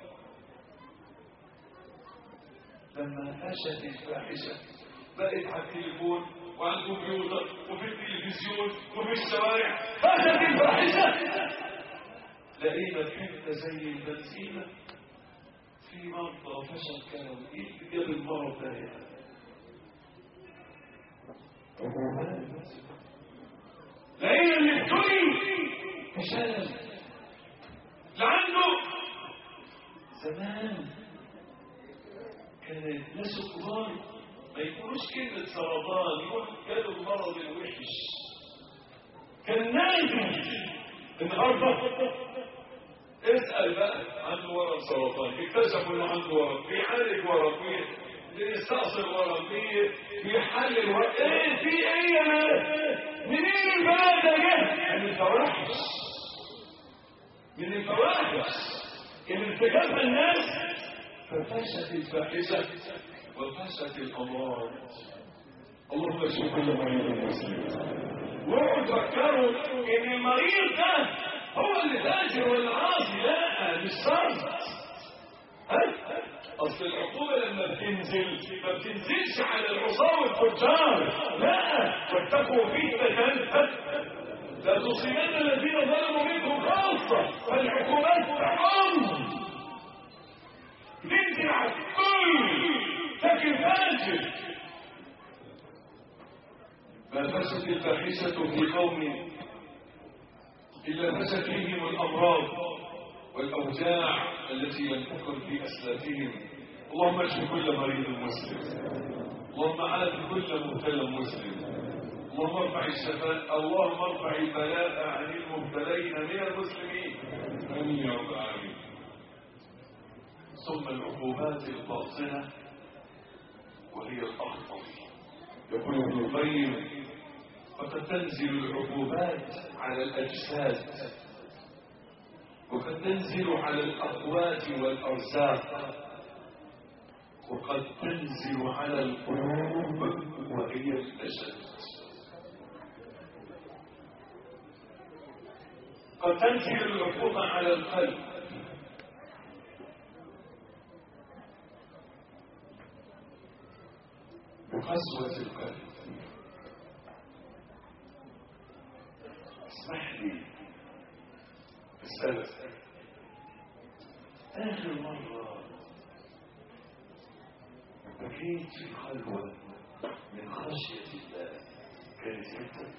لما فشت الفاحشه بقت على التليفون وعلى الكمبيوتر وفي التلفزيون وفي الشوارع فشت الفاحشه لقينا حته زي البنزينه في مرضى فشل كانوا ايه اللي جاب المرض ده هنا لقينا اللي ابتلي فشل لعنده زمان كان الناس الكبار ما يقولوش كلمة سرطان يقولوا جاله المرض الوحش كان نادر النهارده اسأل بقى عنده ورم سرطان اكتشفوا انه عنده ورم بيعالج ورم بيستأصل ورم بيحلل ورم ايه في ايه يا ناس منين البلد ده جه من الفواحش من الفواحش اللي ارتكبها الناس ففشت الفاحشة وفشت الأمراض اللهم اشف كل مريض مسلم واقعد تفكروا ان المريض ده هو اللي فاجر ولا عاصي لا مش شرط اصل العقوبة لما بتنزل ما بتنزلش على العصاة والفجار لا واتقوا فتنة لا تصيبن الذين ظلموا منكم خاصة فالعقوبات تعم تنزل على الكل لكن فاجر ما فشت الفاحشة في قوم إلا فشت فيهم الأمراض والأوجاع التي لم تكن في أسلافهم اللهم اشف كل مريض مسلم اللهم عاف كل مبتلى مسلم اللهم ارفع الشفاء اللهم ارفع البلاء عن المبتلين من المسلمين امين يا رب العالمين ثم العقوبات الباطنه وهي الاخطر يقول ابن القيم وقد تنزل العقوبات على الاجساد وقد تنزل على الاقوات والارزاق وقد تنزل على القلوب وهي الاشد قد تنزل العقوبة على القلب بقسوة القلب اسمح لي اسألك آخر مرة بكيت في خلوة من خشية الله كانت امتى؟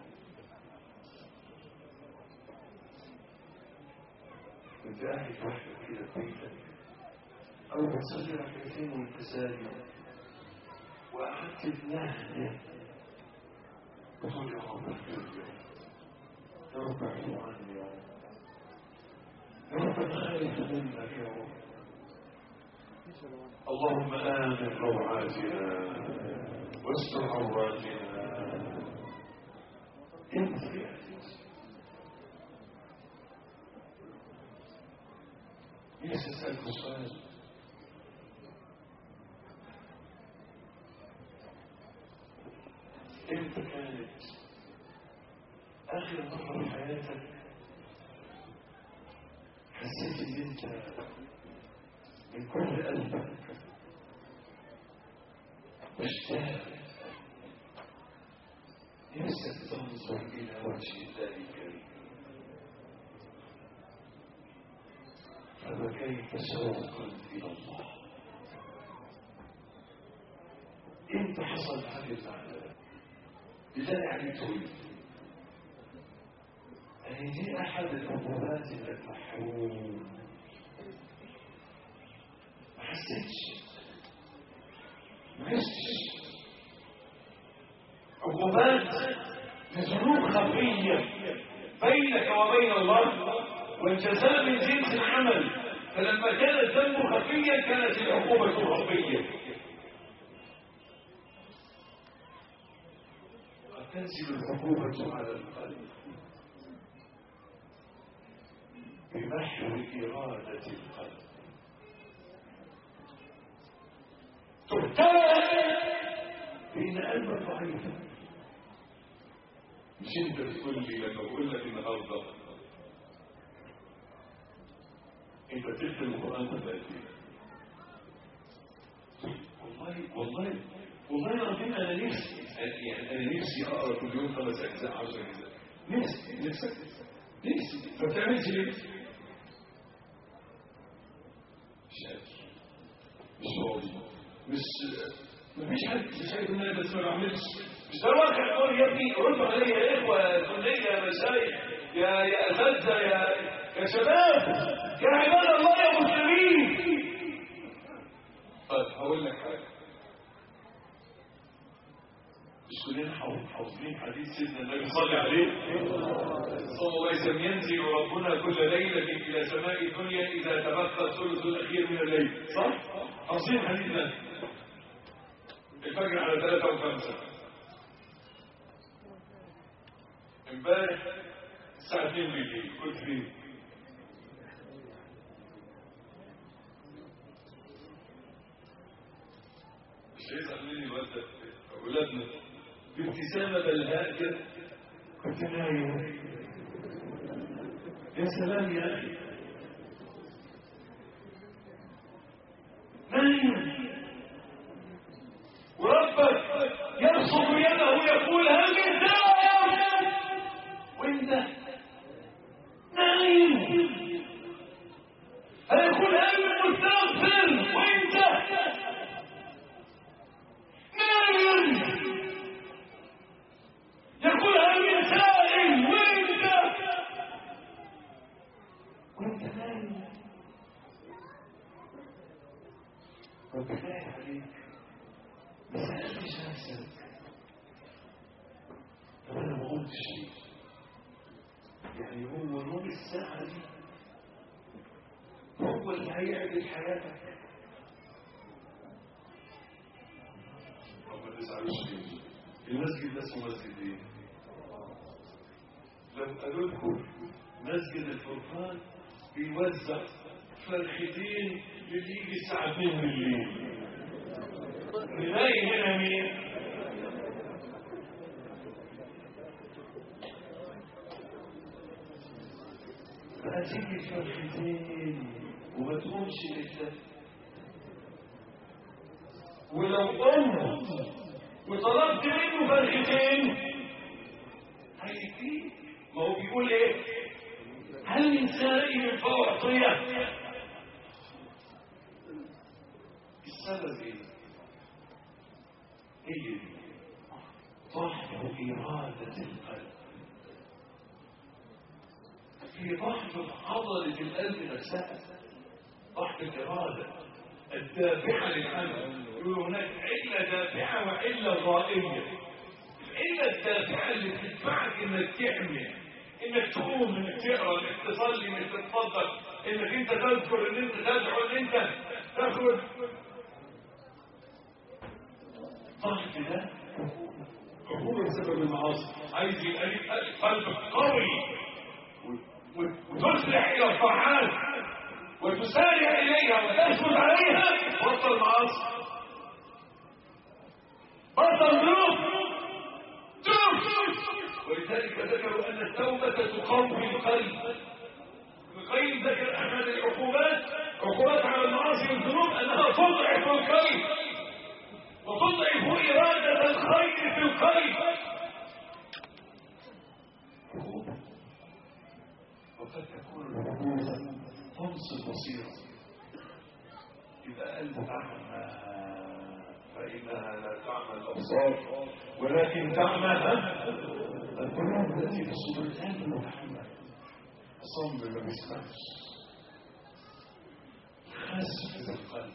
كنت قاعد وحدك كده في بيتك او بتصلي ركعتين وانت ساجد واخدت بنهله بتقول يا رب اغفر لي يا رب اعفو عني يا رب يا رب انا خايف منك يا رب اللهم امن روعاتنا واستر عوراتنا انت يا نفسي اسالك سؤال امتى كانت اخر مره في حياتك حسيت ان انت من كل قلبك مشتاق نفسك تنظر إلى وجه الله الكريم فبكيت شوقا إلى الله انت حصل هذه المعنى بالله عليك تقول أن دي أحد العقوبات المحروم ما حسيتش ما حسيتش عقوبات لذنوب خفية بينك وبين الله والجزاء من جنس العمل فلما كان الذنب خفيا كانت العقوبة خفية قد تنزل العقوبة على القلب بمحو إرادة القلب تبتلى بين قلبك ضعيف مش انت بتقول لي لما بقول لك النهارده انت بتكتب القران قد ايه والله والله والله العظيم انا نفسي يعني انا نفسي اقرا كل يوم خمس اجزاء 10 اجزاء نفسي نفسك نفسي ما بتعملش ليه؟ مش قادر مش فاضي مش مفيش حد مش عارف ان انا بس ما بعملش مش ده الواقع يقول يا ابني ردوا عليا يا اخوه سنيه يا مشايخ يا يا اساتذه يا يا شباب يا عباد الله يا مسلمين طيب هقول لك حاجه مش كلنا حافظين حديث سيدنا النبي صلى عليه صلى الله عليه وسلم ينزل ربنا كل ليلة إلى سماء الدنيا إذا تبقى الثلث الأخير من الليل صح؟ حافظين الحديث ده الفجر على ثلاثة وخمسة امبارح الساعة 2 بالليل كنت فين؟ مش هيزعل مني الواد ده أولادنا بابتسامة بلهاء كده كنت نايم يا سلام يا أخي نايم وربك يبسط يده يقول هل من داعي وانت نايم هيقول هل من مستغفر وانت نايم يقول هل من سائل وانت وانت نايم ربنا عليك ما سألتش نفسك طب انا ما قلتش ليه يعني هو نور الساعة دي هو اللي هيعدل حياتك طب ما تزعلوش مني المسجد ده اسمه مسجد ايه؟ لو قالوا لكم مسجد الفرقان بيوزع فرختين اللي يجي الساعة 2 بالليل نلاقي هنا مين؟ فهتيجي فرختين وما تقومش لله ولو قمت وطلبت منه فرختين هيديك ما هو بيقول ايه هل من سائل فأعطيه السبب ايه هي دي ضعف إرادة القلب في ضعف عضلة القلب نفسها ضعف الإرادة الدافعة للعمل يقول هناك علة دافعة وعلة غائية العلة الدافعة اللي بتدفعك انك تعمل انك تقوم انك تقرا انك تصلي انك تتصدق انك انت تذكر ان انت تدعو ان انت تاخد ضعف ده عقوبة بسبب المعاصي عايز يبقى قلبك قوي وتسرع الى الطاعات وتسارع اليها وتثبت عليها بطل معاصي بطل ذنوب توب ولذلك ذكروا ان التوبه تقوي القلب القيم ذكر احد العقوبات عقوبات على المعاصي والذنوب انها تضعف القلب وتضعف اراده الخير في القلب بصيرة يبقى قلبه أعمى فإنها لا تعمى الأبصار ولكن تعمى القلوب التي في الصدور القلب أعمى صم ما بيسمعش خسف بالقلب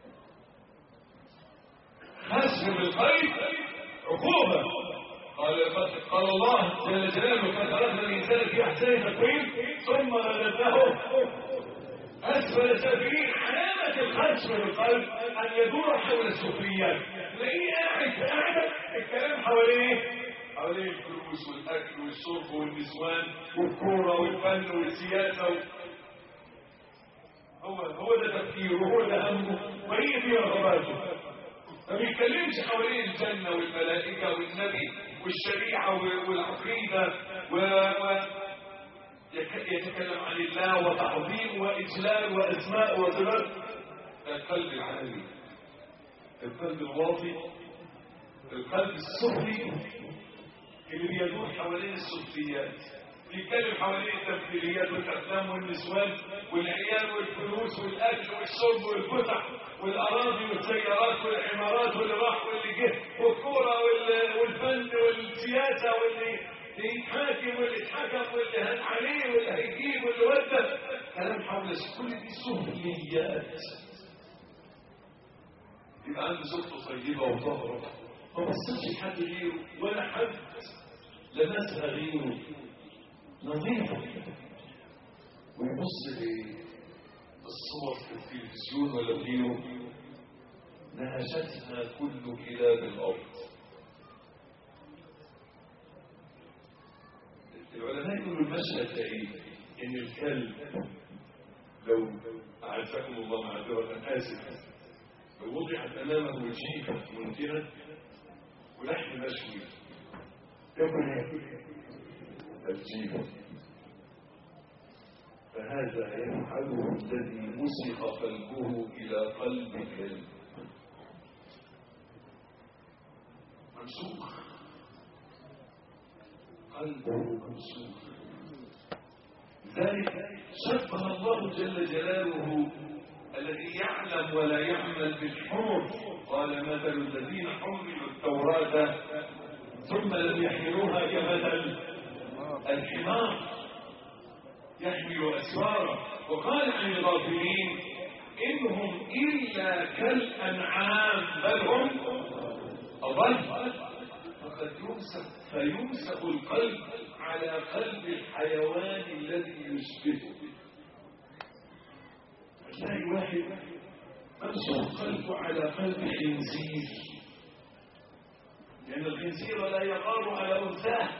خسف بالقلب عقوبة قال قال الله جل جلاله فخلقنا الانسان في احسن تقويم ثم رددناه اسفل سافلين علامه الخسف بالقلب ان يدور حول السفليات تلاقيه قاعد قاعد الكلام حواليه حواليه الفلوس والاكل والشرب والنسوان والكوره والفن والسياسه و... هو هو ده تفكيره هو ده همه وهي دي رغباته ما بيتكلمش حوالين الجنة والملائكة والنبي والشريعة والعقيدة و... و... يتكلم عن الله وتعظيم وإجلال وأسماء وصفات القلب العالي القلب الواطي القلب السفلي اللي بيدور حوالين السفليات بيتكلم حوالين التمثيليات والافلام والنسوان والعيال والفلوس والاكل والشرب والفسح والاراضي والسيارات والعمارات واللي راح واللي جه والكوره والفن والسياسه واللي يتحاكم واللي اتحكم واللي هان عليه واللي هيجيب واللي ودى كلام حول كل دي سفليات يبقى عنده زوجته طيبه وطاهره ما بصش لحد غيره ولا حد لمسها غيره نظيفة ويبص للصور في التلفزيون ولا غيره نهشتنا كل كلاب الأرض العلماء يقولوا المشهد ده ايه؟ ان الكلب لو اعزكم الله معذرة اسف لو وضعت امامه جيفة منتنة ولحم مشوي ياكل ايه؟ الجيفة فهذا يفعله الذي مسخ قلبه إلى قلب الكلب ممسوخ قلبه ممسوخ ذلك شبه الله جل جلاله الذي يعلم ولا يعمل بالحمر قال مثل الذين حملوا التوراة ثم لم يحملوها كمثل الحمار يحمل أسوارا وقال عن الغافلين إنهم إلا كالأنعام بل هم أضل فقد يمسك فيمسك القلب على قلب الحيوان الذي يشبهه تلاقي واحد ممسك قلبه على قلب خنزير لأن الخنزير لا يغار على أنثاه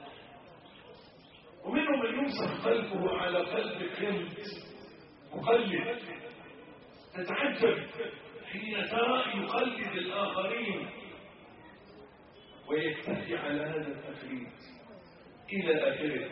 ومنهم من يمسح قلبه على قلب كلب مقلد تتعجب حين ترى يقلد الآخرين ويكتفي على هذا التقليد إلى آخره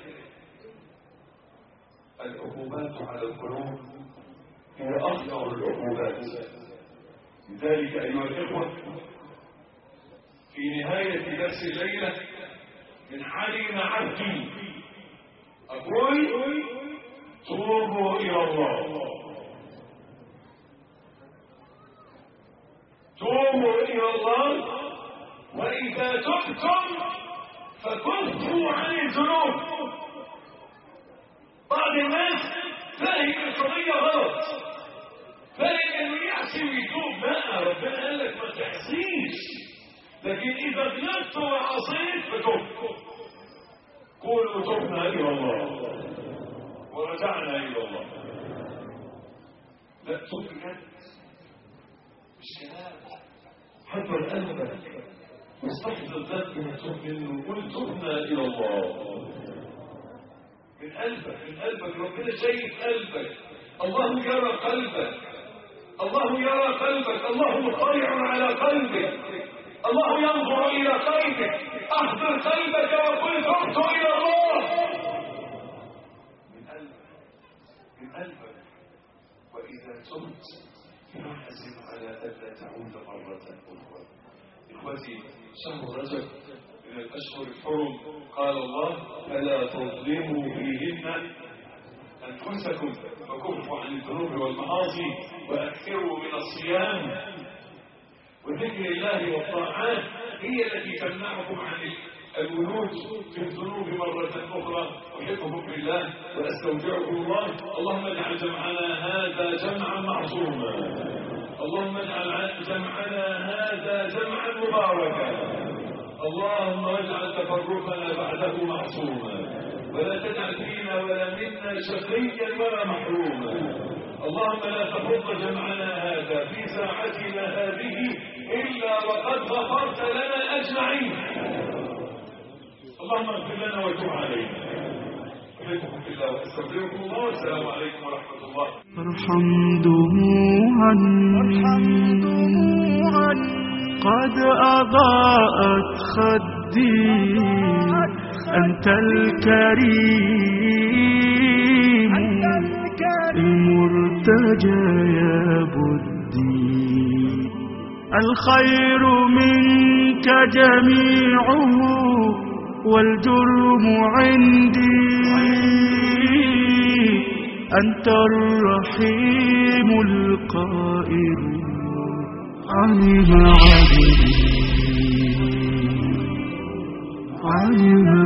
العقوبات على القلوب هي أخطر العقوبات لذلك أيها الإخوة في نهاية درس الليلة من علم عبدي أقول توبوا إلى الله توبوا إلى الله وإذا تبتم فكفوا عن الذنوب بعض الناس فاهم القضية غلط فاهم انه يعصي ويتوب لا ربنا قال لك ما تحصيش لكن إذا غلطت وعصيت فتب قولوا تبنا إلى الله ورجعنا إلى الله لا تب بجد مش كلام حضر قلبك واستحضر ذنب مكتوب منه قل تبنا إلى الله من قلبك من قلبك ربنا شايف قلبك الله يرى قلبك الله يرى قلبك الله مطلع على قلبك الله ينظر إلى قلبك أحضر قلبك وقل تبت إلى الله من قلبك من قلبك وإذا تبت فاحزم على ألا تعود مرة أخرى إخوتي شهر رجب من الأشهر الحرم قال الله فلا تظلموا فيهن أنفسكم وكفوا عن الذنوب والمعاصي وأكثروا من الصيام وذكر الله والطاعات هي التي تمنعكم عن الولوج في الذنوب مرة أخرى أحبكم في الله وأستودعكم الله اللهم اجعل جمعنا هذا جمعا معصوما اللهم اجعل جمعنا هذا جمعا مباركا اللهم اجعل تفرقنا بعده معصوما ولا تجعل فينا ولا منا شقيا ولا محروما اللهم لا تفرق جمعنا هذا في ساعتنا هذه إلا وقد غفرت لنا أجمعين اللهم اغفر لنا وتب علينا أحبكم في الله وأستغفركم الله والسلام عليكم ورحمة الله ارحم دموعا قد أضاءت خدي أنت الكريم المرتجى يا بدي الخير منك جميعه والجرم عندي أنت الرحيم القائل علم عبدي علم